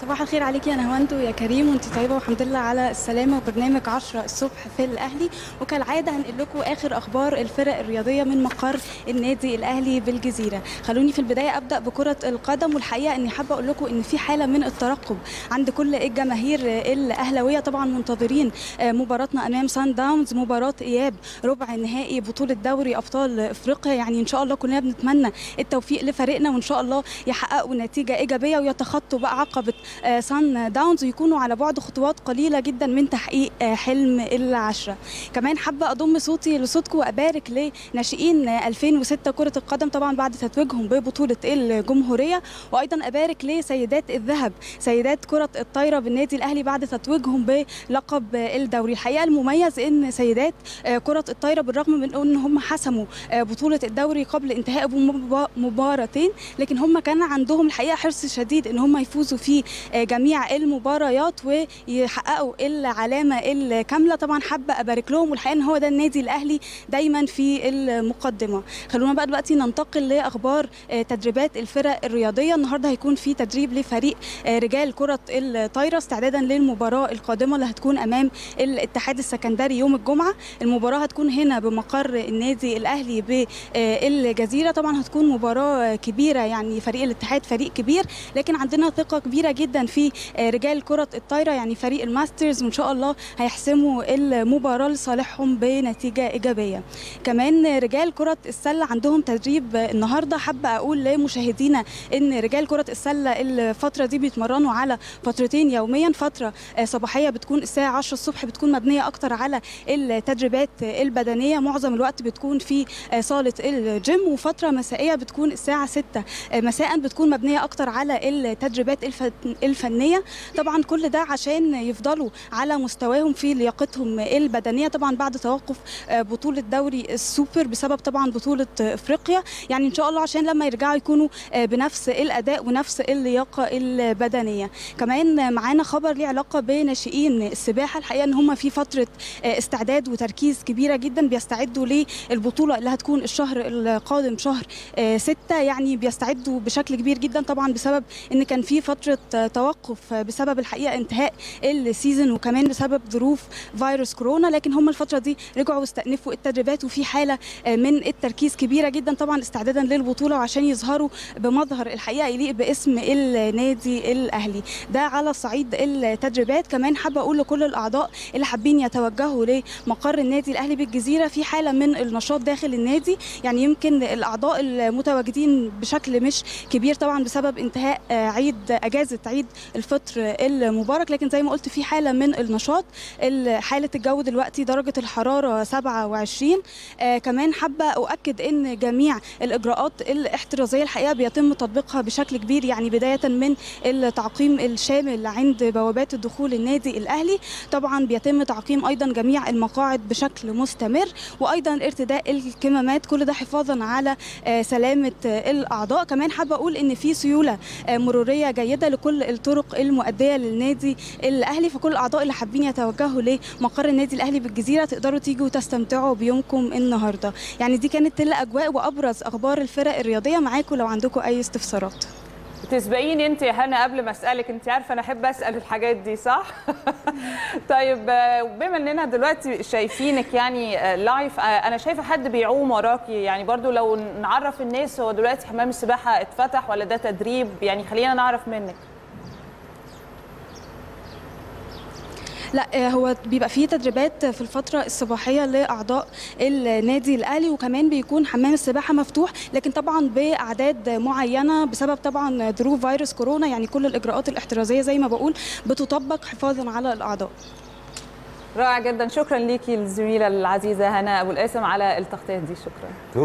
صباح الخير عليكي يا نهواند ويا كريم وانت طيبه والحمد لله على السلامه وبرنامج 10 الصبح في الاهلي وكالعاده هنقل لكم اخر اخبار الفرق الرياضيه من مقر النادي الاهلي بالجزيره خلوني في البدايه ابدا بكره القدم والحقيقه اني حابه اقول لكم ان في حاله من الترقب عند كل الجماهير الاهلاويه طبعا منتظرين مباراتنا امام سان داونز مباراه اياب ربع النهائي بطوله دوري ابطال افريقيا يعني ان شاء الله كلنا بنتمنى التوفيق لفريقنا وان شاء الله يحققوا نتيجه ايجابيه ويتخطوا بقى عقبه سان داونز ويكونوا على بعد خطوات قليله جدا من تحقيق حلم العشره كمان حابه اضم صوتي لصوتكم وابارك لناشئين 2006 كره القدم طبعا بعد تتويجهم ببطوله الجمهوريه وايضا ابارك لسيدات الذهب سيدات كره الطايره بالنادي الاهلي بعد تتويجهم بلقب الدوري الحقيقه المميز ان سيدات كره الطايره بالرغم من ان هم حسموا بطوله الدوري قبل انتهاء مباراتين لكن هم كان عندهم الحقيقه حرص شديد ان هم يفوزوا في جميع المباريات ويحققوا العلامه الكامله طبعا حابه ابارك لهم والحقيقه ان هو ده النادي الاهلي دايما في المقدمه خلونا بقى دلوقتي ننتقل لاخبار تدريبات الفرق الرياضيه النهارده هيكون في تدريب لفريق رجال كره الطايره استعدادا للمباراه القادمه اللي هتكون امام الاتحاد السكندري يوم الجمعه المباراه هتكون هنا بمقر النادي الاهلي بالجزيره طبعا هتكون مباراه كبيره يعني فريق الاتحاد فريق كبير لكن عندنا ثقه كبيره جدا في رجال كره الطايره يعني فريق الماسترز وان شاء الله هيحسموا المباراه لصالحهم بنتيجه ايجابيه كمان رجال كره السله عندهم تدريب النهارده حابه اقول لمشاهدينا ان رجال كره السله الفتره دي بيتمرنوا على فترتين يوميا فتره صباحيه بتكون الساعه 10 الصبح بتكون مبنيه اكتر على التدريبات البدنيه معظم الوقت بتكون في صاله الجيم وفتره مسائيه بتكون الساعه 6 مساء بتكون مبنيه اكتر على التدريبات الفنيه طبعا كل ده عشان يفضلوا على مستواهم في لياقتهم البدنيه طبعا بعد توقف بطوله دوري السوبر بسبب طبعا بطوله افريقيا يعني ان شاء الله عشان لما يرجعوا يكونوا بنفس الاداء ونفس اللياقه البدنيه كمان معانا خبر ليه علاقه بناشئين السباحه الحقيقه ان هم في فتره استعداد وتركيز كبيره جدا بيستعدوا للبطوله اللي هتكون الشهر القادم شهر 6 يعني بيستعدوا بشكل كبير جدا طبعا بسبب ان كان في فتره توقف بسبب الحقيقه انتهاء السيزون وكمان بسبب ظروف فيروس كورونا لكن هم الفتره دي رجعوا واستأنفوا التدريبات وفي حاله من التركيز كبيره جدا طبعا استعدادا للبطوله وعشان يظهروا بمظهر الحقيقه يليق باسم النادي الاهلي ده على صعيد التدريبات كمان حابه اقول لكل الاعضاء اللي حابين يتوجهوا لمقر النادي الاهلي بالجزيره في حاله من النشاط داخل النادي يعني يمكن الاعضاء المتواجدين بشكل مش كبير طبعا بسبب انتهاء عيد اجازه عيد الفطر المبارك لكن زي ما قلت في حاله من النشاط حاله الجو دلوقتي درجه الحراره 27 آه كمان حابه اؤكد ان جميع الاجراءات الاحترازيه الحقيقه بيتم تطبيقها بشكل كبير يعني بدايه من التعقيم الشامل عند بوابات الدخول النادي الاهلي طبعا بيتم تعقيم ايضا جميع المقاعد بشكل مستمر وايضا ارتداء الكمامات كل ده حفاظا على آه سلامه الاعضاء كمان حابه اقول ان في سيوله آه مروريه جيده لكل الطرق المؤديه للنادي الاهلي فكل الاعضاء اللي حابين يتوجهوا لمقر النادي الاهلي بالجزيره تقدروا تيجوا وتستمتعوا بيومكم النهارده يعني دي كانت الاجواء وابرز اخبار الفرق الرياضيه معاكم لو عندكم اي استفسارات تسبقيني انت يا هنا قبل ما اسالك انت عارفه انا احب اسال الحاجات دي صح طيب بما اننا دلوقتي شايفينك يعني لايف انا شايفه حد بيعوم وراكي يعني برضو لو نعرف الناس هو دلوقتي حمام السباحه اتفتح ولا ده تدريب يعني خلينا نعرف منك لا هو بيبقى فيه تدريبات في الفتره الصباحيه لاعضاء النادي الاهلي وكمان بيكون حمام السباحه مفتوح لكن طبعا باعداد معينه بسبب طبعا ظروف فيروس كورونا يعني كل الاجراءات الاحترازيه زي ما بقول بتطبق حفاظا على الاعضاء رائع جدا شكرا ليكي الزميله العزيزه هنا ابو القاسم على التغطيه دي شكرا